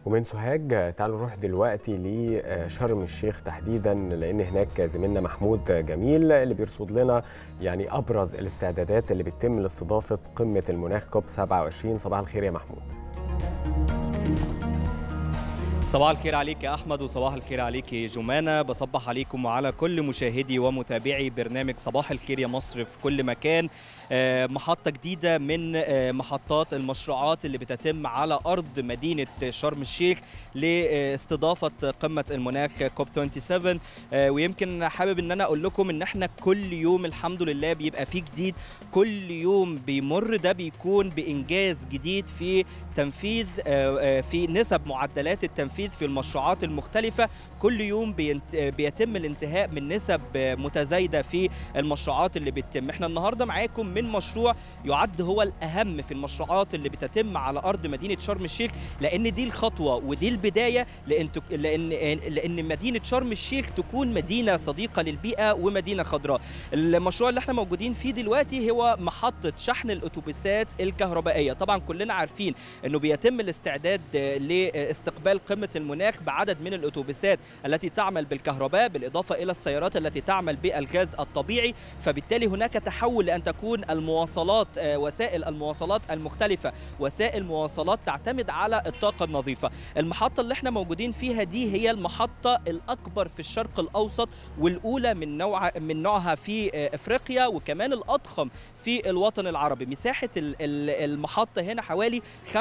ومن سوهاج تعالوا نروح دلوقتي لشرم الشيخ تحديدا لان هناك زميلنا محمود جميل اللي بيرصد لنا يعني ابرز الاستعدادات اللي بتتم لاستضافه قمه المناخ كوب 27 صباح الخير يا محمود صباح الخير عليك يا احمد وصباح الخير عليك يا جمانه بصبح عليكم وعلى كل مشاهدي ومتابعي برنامج صباح الخير يا مصر في كل مكان محطه جديده من محطات المشروعات اللي بتتم على ارض مدينه شرم الشيخ لاستضافه قمه المناخ كوب 27 ويمكن حابب ان انا اقول لكم ان احنا كل يوم الحمد لله بيبقى فيه جديد كل يوم بيمر ده بيكون بانجاز جديد في تنفيذ في نسب معدلات التنفيذ في المشروعات المختلفه كل يوم بيتم الانتهاء من نسب متزايده في المشروعات اللي بتتم احنا النهارده معاكم من مشروع يعد هو الاهم في المشروعات اللي بتتم على ارض مدينه شرم الشيخ لان دي الخطوه ودي البدايه لان لان لان مدينه شرم الشيخ تكون مدينه صديقه للبيئه ومدينه خضراء المشروع اللي احنا موجودين فيه دلوقتي هو محطه شحن الاتوبيسات الكهربائيه طبعا كلنا عارفين انه بيتم الاستعداد لاستقبال قمه المناخ بعدد من الاتوبيسات التي تعمل بالكهرباء بالاضافه الى السيارات التي تعمل بالغاز الطبيعي فبالتالي هناك تحول لان تكون المواصلات وسائل المواصلات المختلفه وسائل مواصلات تعتمد على الطاقه النظيفه المحطه اللي احنا موجودين فيها دي هي المحطه الاكبر في الشرق الاوسط والاولى من نوع من نوعها في افريقيا وكمان الاضخم في الوطن العربي مساحه المحطه هنا حوالي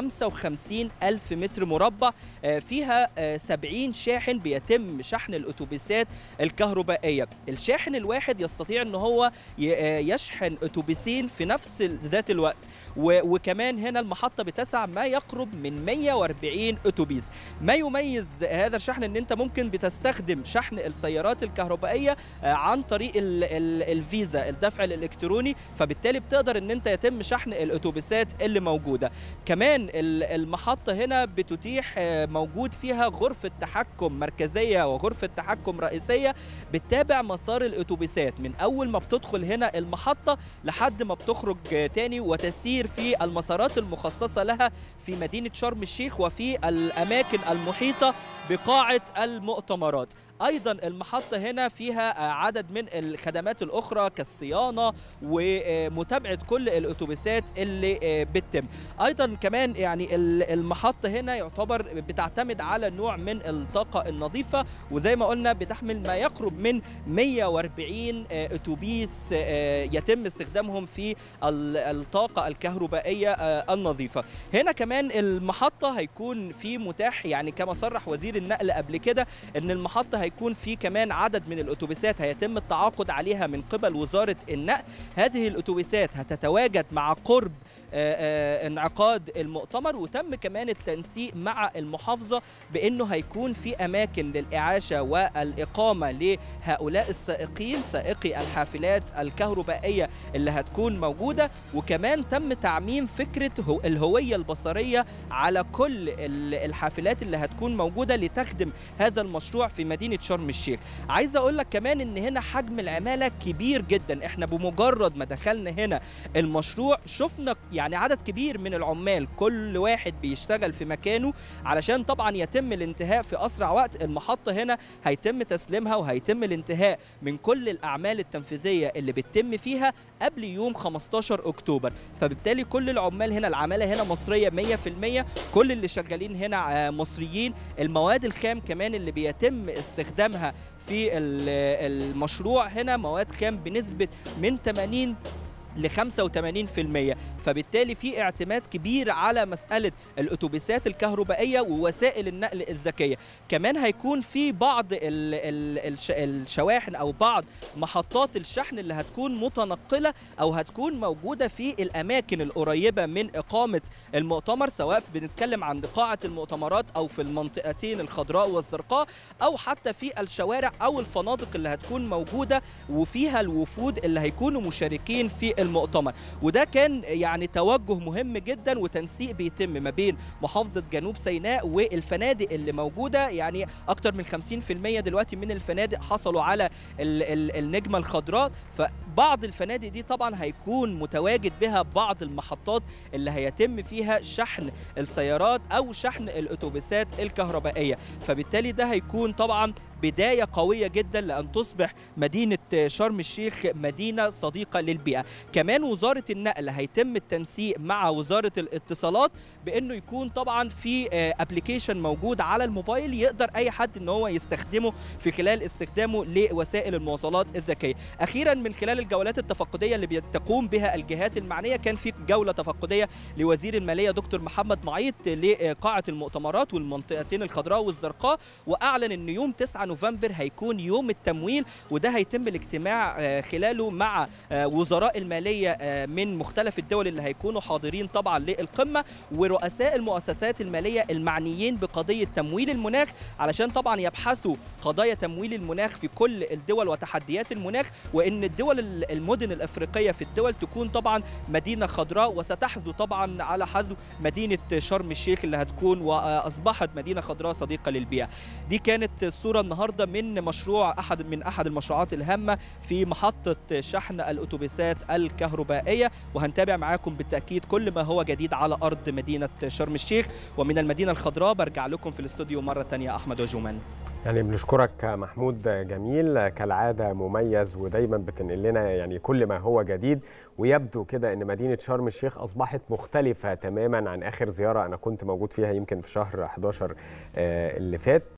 55 الف متر مربع فيها 70 شاحن بيتم شحن الاتوبيسات الكهربائيه الشاحن الواحد يستطيع ان هو يشحن اتوبيسين في نفس ذات الوقت وكمان هنا المحطه بتسع ما يقرب من 140 اتوبيس ما يميز هذا الشحن ان انت ممكن بتستخدم شحن السيارات الكهربائيه عن طريق ال ال الفيزا الدفع الالكتروني فبالتالي بتقدر ان انت يتم شحن الاتوبيسات اللي موجوده كمان المحطه هنا بتتيح موجود فيها غرفه تحكم مركزيه وغرفه تحكم رئيسيه بتتابع مسار الاتوبيسات من اول ما بتدخل هنا المحطه لحد ما بتخرج تاني وتسير في المسارات المخصصه لها في مدينه شرم الشيخ وفي الاماكن المحيطه بقاعه المؤتمرات ايضا المحطه هنا فيها عدد من الخدمات الاخرى كالصيانه ومتابعه كل الاتوبيسات اللي بتتم ايضا كمان يعني المحطه هنا يعتبر بتعتمد على نوع من الطاقه النظيفه وزي ما قلنا بتحمل ما يقرب من 140 اتوبيس يتم استخدامهم في الطاقه الكهربائيه النظيفه هنا كمان المحطه هيكون في متاح يعني كما صرح وزير النقل قبل كده ان المحطه هيكون في كمان عدد من الاتوبيسات هيتم التعاقد عليها من قبل وزاره النقل هذه الاتوبيسات هتتواجد مع قرب انعقاد المؤتمر وتم كمان التنسيق مع المحافظه بانه هيكون في اماكن للاعاشه والاقامه لهؤلاء السائقين سائقي الحافلات الكهربائيه اللي هتكون موجوده وكمان تم تعميم فكره الهويه البصريه على كل الحافلات اللي هتكون موجوده لتخدم هذا المشروع في مدينه شرم الشيخ عايز اقول لك كمان ان هنا حجم العماله كبير جدا احنا بمجرد ما دخلنا هنا المشروع شفنا يعني عدد كبير من العمال كل واحد بيشتغل في مكانه علشان طبعا يتم الانتهاء في اسرع وقت المحطه هنا هيتم تسليمها وهيتم الانتهاء من كل الاعمال التنفيذيه اللي بتتم فيها قبل يوم 15 اكتوبر فبالتالي كل العمال هنا العماله هنا مصريه 100% كل اللي شغالين هنا مصريين المواد الخام كمان اللي بيتم استخدامها في المشروع هنا مواد خام بنسبه من 80 ل 85% فبالتالي في اعتماد كبير على مساله الاتوبيسات الكهربائيه ووسائل النقل الذكيه كمان هيكون في بعض ال ال الشواحن او بعض محطات الشحن اللي هتكون متنقله او هتكون موجوده في الاماكن القريبه من اقامه المؤتمر سواء بنتكلم عن قاعه المؤتمرات او في المنطقتين الخضراء والزرقاء او حتى في الشوارع او الفنادق اللي هتكون موجوده وفيها الوفود اللي هيكونوا مشاركين في المؤتمر وده كان يعني توجه مهم جدا وتنسيق بيتم ما بين محافظه جنوب سيناء والفنادق اللي موجوده يعني اكتر من 50% دلوقتي من الفنادق حصلوا على ال ال النجمه الخضراء بعض الفنادق دي طبعا هيكون متواجد بها بعض المحطات اللي هيتم فيها شحن السيارات او شحن الاتوبيسات الكهربائيه فبالتالي ده هيكون طبعا بداية قوية جدا لأن تصبح مدينة شرم الشيخ مدينة صديقة للبيئة كمان وزارة النقل هيتم التنسيق مع وزارة الاتصالات بأنه يكون طبعا في ابلكيشن موجود على الموبايل يقدر أي حد أن هو يستخدمه في خلال استخدامه لوسائل المواصلات الذكية أخيرا من خلال الجولات التفقدية اللي بتقوم بها الجهات المعنية كان في جولة تفقدية لوزير المالية دكتور محمد معيط لقاعة المؤتمرات والمنطقتين الخضراء والزرقاء وأعلن أن يوم 9 نوفمبر هيكون يوم التمويل وده هيتم الاجتماع خلاله مع وزراء الماليه من مختلف الدول اللي هيكونوا حاضرين طبعا للقمه ورؤساء المؤسسات الماليه المعنيين بقضيه تمويل المناخ علشان طبعا يبحثوا قضايا تمويل المناخ في كل الدول وتحديات المناخ وان الدول المدن الافريقيه في الدول تكون طبعا مدينه خضراء وستحذو طبعا على حذو مدينه شرم الشيخ اللي هتكون واصبحت مدينه خضراء صديقه للبيئه دي كانت الصوره النهارده النهارده من مشروع احد من احد المشروعات الهامه في محطه شحن الاتوبيسات الكهربائيه وهنتابع معاكم بالتاكيد كل ما هو جديد على ارض مدينه شرم الشيخ ومن المدينه الخضراء برجع لكم في الاستوديو مره ثانيه احمد وجومان يعني بنشكرك محمود جميل كالعاده مميز ودايما بتنقل لنا يعني كل ما هو جديد ويبدو كده ان مدينه شرم الشيخ اصبحت مختلفه تماما عن اخر زياره انا كنت موجود فيها يمكن في شهر 11 اللي فات